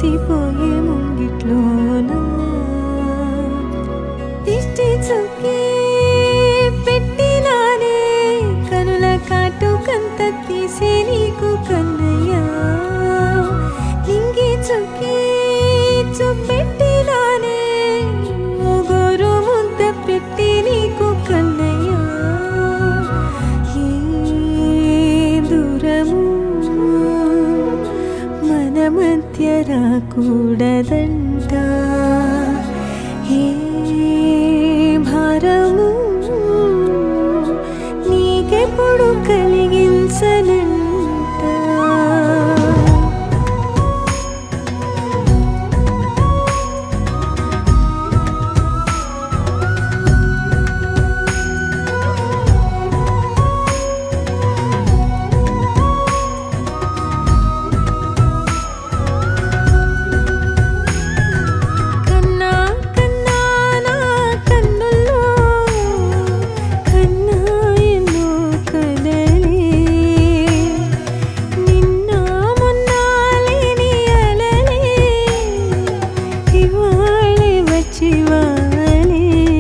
మురిసిపోయే ముంగిట్లోనా దిష్టి చుక్కి పెట్టినానే కనుల కాటుకంత తీసే నీకు కన్నయ్యా నింగి చుక్కి చూపెట్టినానే ఒగోరు ముద్ద పెట్టి నీకు కన్నయ్యా ఏ దూరము మన మధ్య రాకూడదంట ఏ భారము నీకెప్పుడు కలిగించనంట కన్నా కన్నా నా కన్నుల్లో కన్నా ఎన్నో కలలే నిన్న మొన్న లేని అలలే ఇవాళే వచ్చి వాలే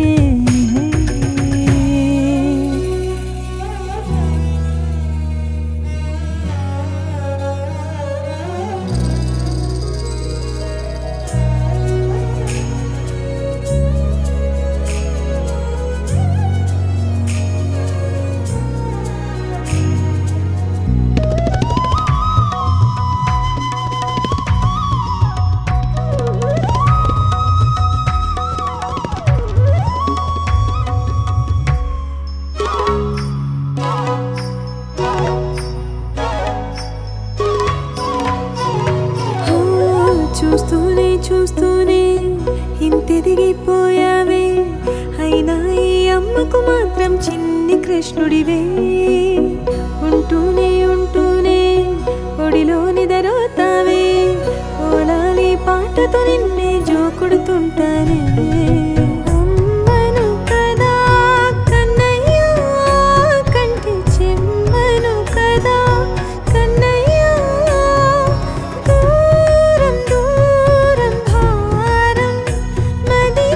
ఓ, చూస్తూనే చూస్తూనే ఇంతెదిగిపోయావే అయినా ఈ అమ్మకు మాత్రం చిన్ని కృష్ణుడివే ఉంటూనే ఉంటూనే ఒడిలో నిదరోతావే ఓలాలి పాటతో నిన్నే జోకుడుతుంటానే అమ్మను కదా కన్నయ్యా కంటి చెమ్మను కదా కన్నయ్యా దూరం దూరం భారం మది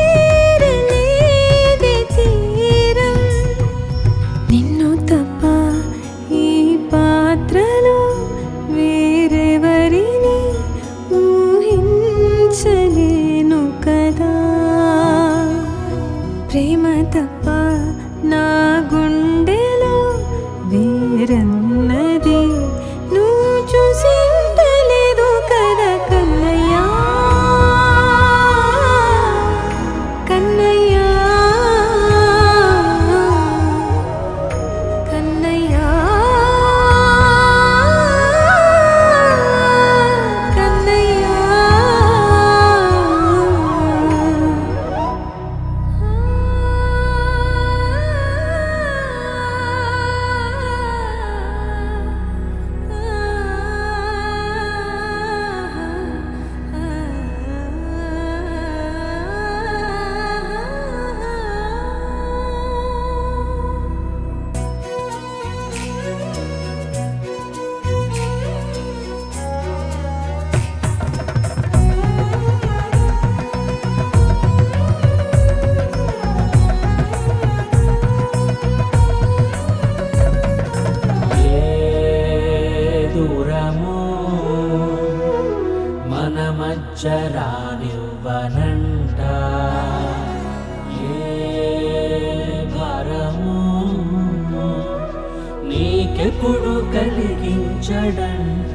చేరలేదే తీరం నిన్ను తప్ప ఈ పాత్రలో వేరెవరిని ఊహించలేను కదా ప్రేమ తప్ప నా గుండెలో వేరన్నది నువ్వు చూసి ఉండలేదు కదా కన్నయ్యా కన్నయ్యా కన్నయ్యా కన్నయ్యా ఏ దూరము మన మధ్య రానివ్వనంట ఏ భారము నీకెప్పుడు కలిగించడంట